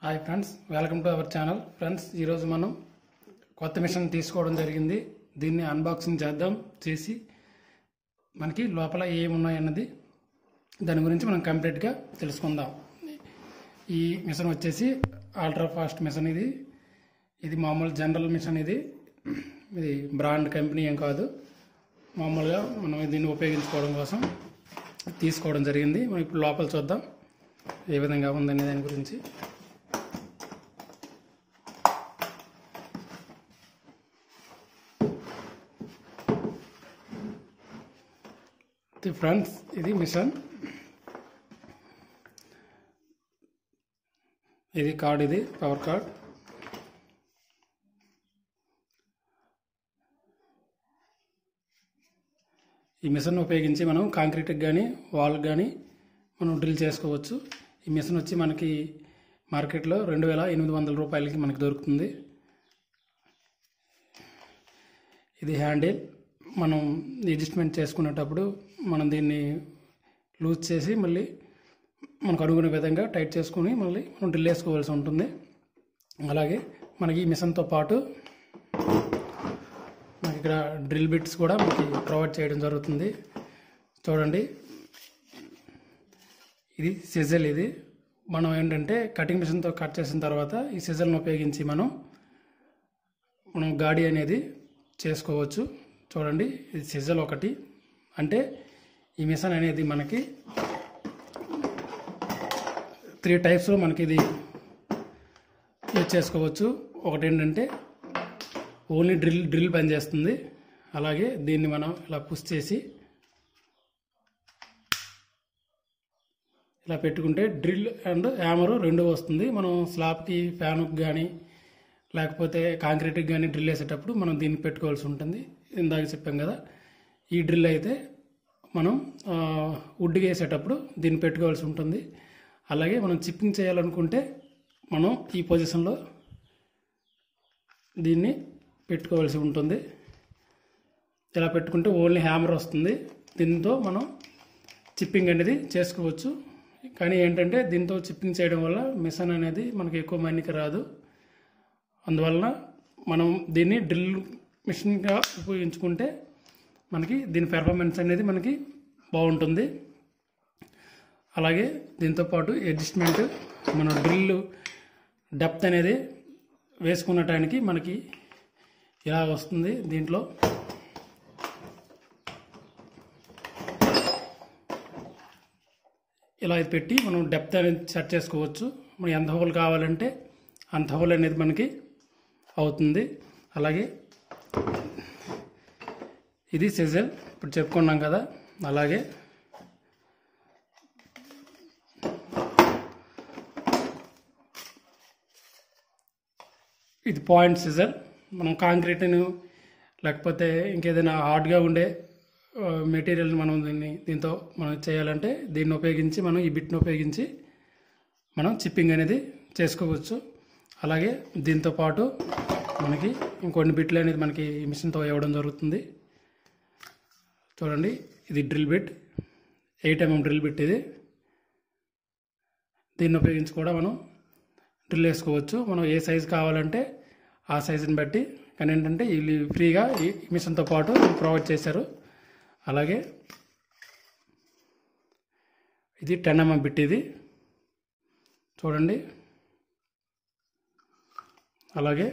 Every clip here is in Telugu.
hi friends welcome to our channel friends ఈరోజు మనం కొత్త మిషన్ తీసుకోవడం జరిగింది దీన్ని అన్బాక్సింగ్ చేద్దాం చేసి మనకి లోపల ఏమున్నాయన్నది దాని గురించి మనం కంప్లీట్గా తెలుసుకుందాం ఈ మిషన్ వచ్చేసి అల్ట్రా ఫాస్ట్ మిషన్ ఇది ఇది మామూలు జనరల్ మిషన్ ఇది ఇది బ్రాండ్ కంపెనీ ఏం కాదు మామూలుగా మనం దీన్ని ఉపయోగించుకోవడం కోసం తీసుకోవడం జరిగింది మనం ఇప్పుడు లోపల చూద్దాం ఏ విధంగా ఉందనే దాని గురించి ఇది ఫ్రెండ్స్ ఇది మిషన్ ఇది కార్డ్ ఇది పవర్ కార్డ్ ఈ మిషన్ ఉపయోగించి మనం కాంక్రీట్కి కానీ వాల్కి కానీ మనం డ్రిల్ చేసుకోవచ్చు ఈ మిషన్ వచ్చి మనకి మార్కెట్లో రెండు వేల ఎనిమిది వందల రూపాయలకి మనకి దొరుకుతుంది ఇది హ్యాండిల్ మనం అడ్జస్ట్మెంట్ చేసుకునేటప్పుడు మనం దీన్ని లూజ్ చేసి మళ్ళీ మనకు అనుకునే విధంగా టైట్ చేసుకుని మళ్ళీ మనం డ్రిల్ వేసుకోవాల్సి ఉంటుంది అలాగే మనకి ఈ మిషన్తో పాటు మనకి ఇక్కడ డ్రిల్ బిట్స్ కూడా మనకి ప్రొవైడ్ చేయడం జరుగుతుంది చూడండి ఇది సిజల్ ఇది మనం ఏంటంటే కటింగ్ మిషన్తో కట్ చేసిన తర్వాత ఈ సిజల్ని ఉపయోగించి మనం మనం గాడి అనేది చేసుకోవచ్చు చూడండి ఇది సిజల్ ఒకటి అంటే ఈ మిషన్ అనేది మనకి త్రీ టైప్స్లో మనకి ఇది యూజ్ చేసుకోవచ్చు ఒకటి ఏంటంటే ఓన్లీ డ్రిల్ డ్రిల్ పనిచేస్తుంది అలాగే దీన్ని మనం ఇలా పుష్ చేసి ఇలా పెట్టుకుంటే డ్రిల్ అండ్ హ్యామర్ రెండు వస్తుంది మనం స్లాబ్కి ఫ్యాన్కి కానీ లేకపోతే కాంక్రీట్కి కానీ డ్రిల్ వేసేటప్పుడు మనం దీన్ని పెట్టుకోవాల్సి ఉంటుంది ఇందాక చెప్పాం కదా ఈ డ్రిల్ అయితే మనం వుడ్కి వేసేటప్పుడు దీన్ని పెట్టుకోవాల్సి ఉంటుంది అలాగే మనం చిప్పింగ్ చేయాలనుకుంటే మనం ఈ పొజిషన్లో దీన్ని పెట్టుకోవాల్సి ఉంటుంది ఇలా పెట్టుకుంటే ఓన్లీ హ్యామర్ వస్తుంది దీంతో మనం చిప్పింగ్ అనేది చేసుకోవచ్చు కానీ ఏంటంటే దీంతో చిప్పింగ్ చేయడం వల్ల మిషన్ అనేది మనకి ఎక్కువ మన్నిక రాదు అందువలన మనం దీన్ని డ్రిల్ మిషన్గా ఉపయోగించుకుంటే మనకి దీని పెర్ఫార్మెన్స్ అనేది మనకి బాగుంటుంది అలాగే దీంతోపాటు అడ్జస్ట్మెంట్ మన డ్రిల్ డెప్త్ అనేది వేసుకున్న టైంకి మనకి ఇలా వస్తుంది దీంట్లో ఇలా ఇది పెట్టి మనం డెప్త్ అనేది సెట్ చేసుకోవచ్చు మనం ఎంత హోల్ కావాలంటే అంత హోల్ అనేది మనకి అవుతుంది అలాగే ఇది సిజల్ ఇప్పుడు చెప్పుకున్నాం కదా అలాగే ఇది పాయింట్ సిజర్ మనం కాంక్రీట్ను లేకపోతే ఇంకేదైనా హార్డ్గా ఉండే మెటీరియల్ మనం దీన్ని దీంతో మనం చేయాలంటే దీన్ని ఉపయోగించి మనం ఈ బిట్ని ఉపయోగించి మనం చిప్పింగ్ అనేది చేసుకోవచ్చు అలాగే దీంతో పాటు మనకి ఇంకొన్ని బిట్లు అనేది మనకి ఈ మిషన్తో ఇవ్వడం జరుగుతుంది చూడండి ఇది drill bit eight mm drill bit ఇది దీన్ని ఉపయోగించి కూడా మనం డ్రిల్ వేసుకోవచ్చు మనం ఏ సైజు కావాలంటే ఆ సైజుని బట్టి కానీ ఏంటంటే వీళ్ళు ఫ్రీగా ఈ మిషన్తో పాటు ప్రొవైడ్ చేశారు అలాగే ఇది టెన్ ఎంఎం బిట్ ఇది చూడండి అలాగే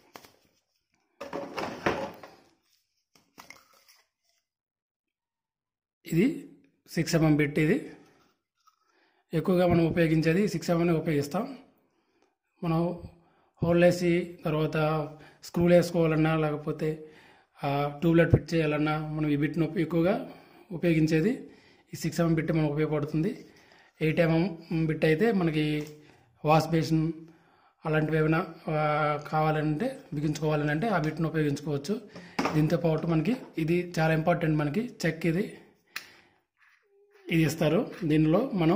ఇది సిక్స్ ఎంఎం బిట్ ఇది ఎక్కువగా మనం ఉపయోగించేది సిక్స్ ఎంఎం ఉపయోగిస్తాం మనం హోల్ వేసి తర్వాత స్క్రూలు వేసుకోవాలన్నా లేకపోతే ట్యూబ్లైట్ ఫిట్ చేయాలన్నా మనం ఈ బిట్ను ఎక్కువగా ఉపయోగించేది ఈ సిక్స్ ఎంఎం బిట్ మనకు ఉపయోగపడుతుంది ఎయిట్ ఎంఎం బిట్ అయితే మనకి వాష్ బేసిన్ అలాంటివి ఏమైనా కావాలంటే బిగించుకోవాలని అంటే ఆ బిట్ను ఉపయోగించుకోవచ్చు దీంతో పాటు మనకి ఇది చాలా ఇంపార్టెంట్ మనకి చెక్ ఇది ఇది ఇస్తారు దీనిలో మనం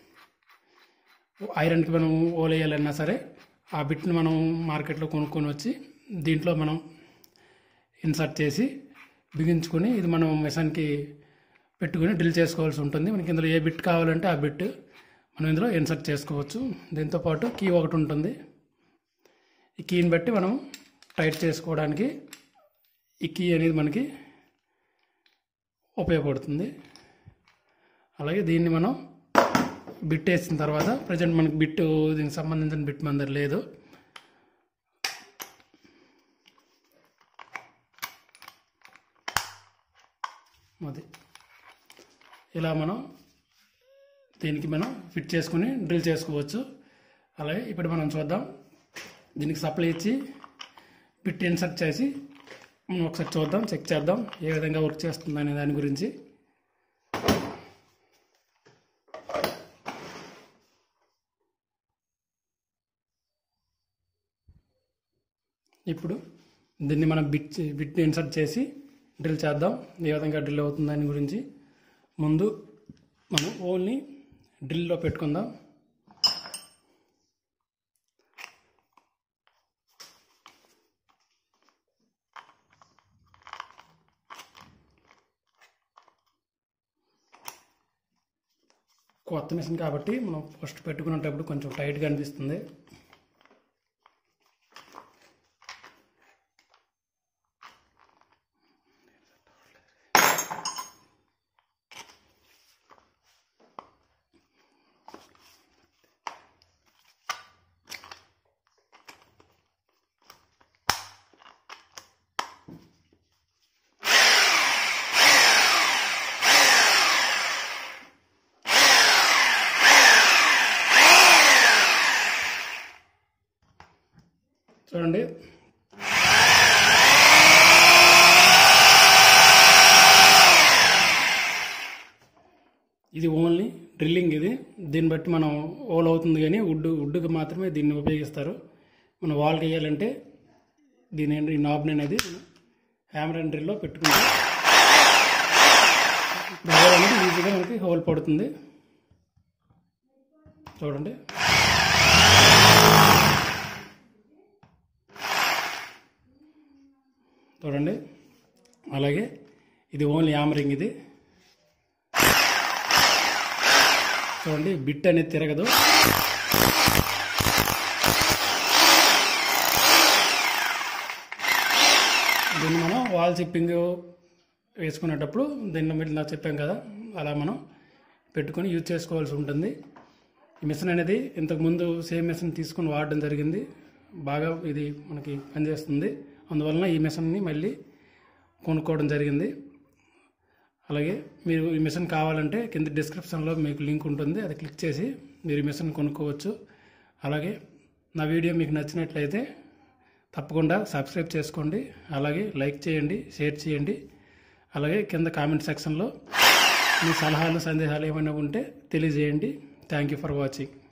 ఐరన్కి మనం ఓలేయాలన్నా సరే ఆ బిట్ని మనం మార్కెట్లో కొనుక్కొని వచ్చి దీంట్లో మనం ఇన్సర్ట్ చేసి బిగించుకొని ఇది మనం మిషన్కి పెట్టుకొని డ్రిల్ చేసుకోవాల్సి ఉంటుంది మనకి ఇందులో ఏ బిట్ కావాలంటే ఆ బిట్ మనం ఇందులో ఇన్సర్ట్ చేసుకోవచ్చు దీంతో పాటు కీ ఒకటి ఉంటుంది ఈ కీని బట్టి మనం టైట్ చేసుకోవడానికి ఈ కీ అనేది మనకి ఉపయోగపడుతుంది అలాగే దీన్ని మనం బిట్ వేసిన తర్వాత ప్రజెంట్ మనకి బిట్ దీనికి సంబంధించిన బిట్ మన దగ్గర లేదు అది ఇలా మనం దీనికి మనం ఫిట్ చేసుకుని డ్రిల్ చేసుకోవచ్చు అలాగే ఇప్పుడు మనం చూద్దాం దీనికి సప్లై ఇచ్చి బిట్ ఇన్సర్ట్ చేసి మనం ఒకసారి చూద్దాం చెక్ చేద్దాం ఏ విధంగా వర్క్ చేస్తుంది అనే దాని గురించి ఇప్పుడు దీన్ని మనం బిట్ చే- బిట్ ఇన్సర్ట్ చేసి డ్రిల్ చేద్దాం ఏ విధంగా డ్రిల్ అవుతుంది దాని గురించి ముందు మనం ఓన్లీ డ్రిల్లో పెట్టుకుందాం కొత్త మిషన్ కాబట్టి మనం ఫస్ట్ పెట్టుకునేటప్పుడు కొంచెం టైట్గా అనిపిస్తుంది చూడండి ఇది ఓన్లీ డ్రిల్లింగ్ ఇది దీన్ని బట్టి మనం ఓల్ అవుతుంది కానీ వుడ్ వుడ్కి మాత్రమే దీన్ని ఉపయోగిస్తారు మనం వాల్కి వేయాలంటే దీని ఏంటి- ఈ నాబ్ని అనేది హ్యామర్ అండ్ డ్రిల్లో పెట్టుకుంటే హోల్ అనేది ఈజీగా మనకి హోల్ పడుతుంది చూడండి చూడండి అలాగే ఇది ఓన్లీ యామరింగ్ ఇది చూడండి బిట్ అనేది తిరగదు దీన్ని మనం వాల్ చిప్పింగ్ వేసుకునేటప్పుడు దీన్ని మీరు నాకు చెప్పాం కదా అలా మనం పెట్టుకొని యూజ్ చేసుకోవాల్సి ఉంటుంది ఈ మిషన్ అనేది ఇంతకుముందు సేమ్ మిషన్ తీసుకొని వాడడం జరిగింది బాగా ఇది మనకి పనిచేస్తుంది అందువలన ఈ మిషన్ని మళ్ళీ కొనుక్కోవడం జరిగింది అలాగే మీరు ఈ మిషన్ కావాలంటే కింద డిస్క్రిప్షన్లో మీకు లింక్ ఉంటుంది అది క్లిక్ చేసి మీరు ఈ మిషన్ కొనుక్కోవచ్చు అలాగే నా వీడియో మీకు నచ్చినట్లయితే తప్పకుండా సబ్స్క్రైబ్ చేసుకోండి అలాగే లైక్ చేయండి షేర్ చేయండి అలాగే కింద కామెంట్ సెక్షన్లో మీ సలహాలు సందేహాలు ఏమైనా ఉంటే తెలియజేయండి థ్యాంక్ యూ ఫర్ వాచింగ్